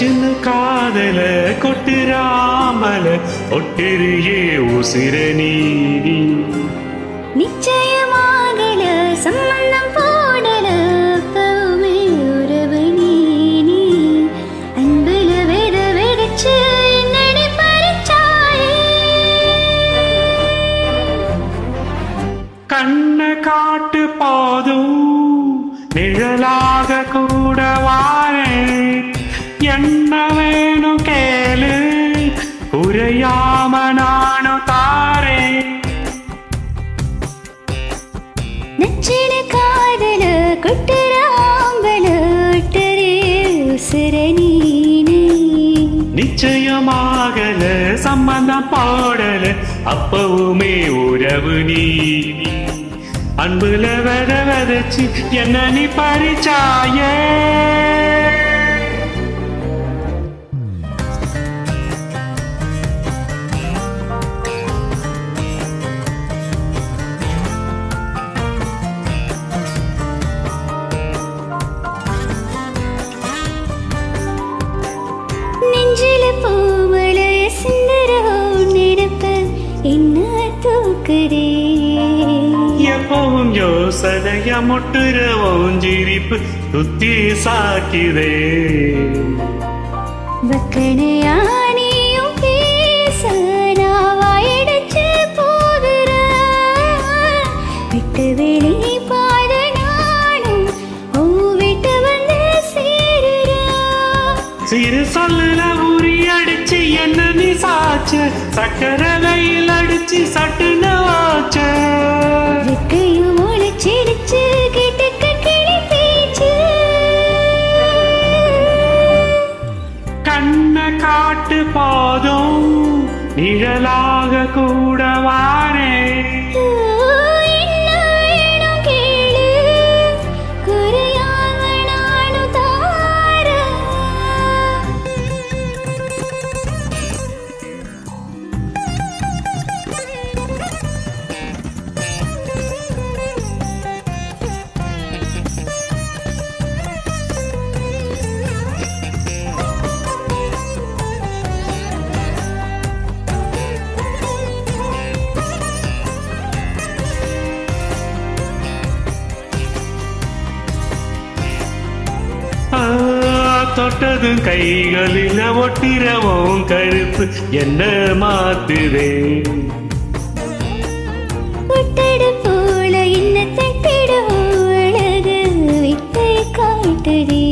சின்ன காதல கொட்டுராமல ஒட்டிரியே உசிர நீடி நிச்சயமாகல சம்பந்தம் போடல அப்பவுமே உறவு நீ நீ அன்புல வெத வெதச்சு என்னடி பறிச்சாயே கண்ண காட்டு போதும் நிழலாக கூட வாரேன் என்ன வேணும் கேளு குறையாம நானும் தாரேன் நச்சின காதல குட்டுராம்பல ஒட்டரே உசுர நீ நீ நிச்சயமாகல சம்பந்தம் போடல அப்பவுமே உறவு நீ அன்புல வெத வெதச்சு என்ன நீ பறிச்சாயே நெஞ்சில பூவளைய சுந்தரோ நினைப்ப என்ன தூக்குதே எப்பவும் யோசனைய முட்டுறவும் சிரிப்பு சுத்தி சாக்கிதே வக்கனையானியும் பேச நான் வாயடைச்சு போகிற விட்டு வெளி பாத நானும் ஓ விட்டு வந்து சேருற சிறு சொல்லுல உரி அடிச்சு என்ன நீ சாச்ச சக்கரை வெயில் அடிச்சு சட்டுன்னு வாச்ச வெக்கையும் ஒளிச்சிடுச்சு கிட்டக்க கிளி பேச்சு கண்ண காட்டு போதும் நிழலாக கூட வாரே ஓ, என்ன வேணும் கேளு குறையாம நானும் தாரேன் ஆ, தொட்டதும் கைகளில் ஒட்டிரவும் கருப்பு என்ன மாத்துதே முட்டடு போல என்ன தட்டிட அழகு வித்தை காட்டுதே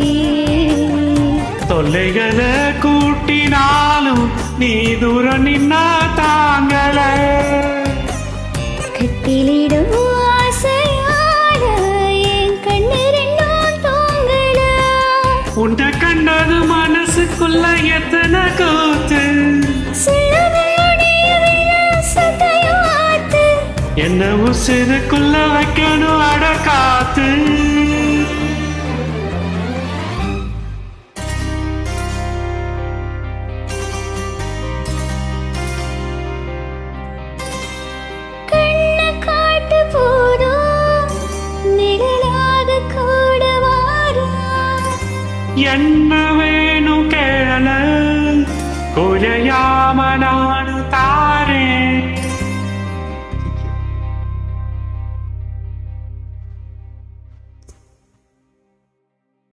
தொல்லைகளை கூட்டினாலும் நீ தூரம் நின்னா தாங்கல கட்டிலிடும் ஆசையான என் கண்ணு ரெண்டும் தூங்கல உண்ட கண்டது மனசுக்குள்ள எத்தனை கூத்து சொல்லவே முடியவில்லை சத்தையும் ஆத்து என்ன உசிருக்குள்ள வைக்கணும் அட காத்து கண்ண காட்டு போதும் நிழலாக கூட வாரா என்ன வேணும் கேள குறையாம நானு தாரேன்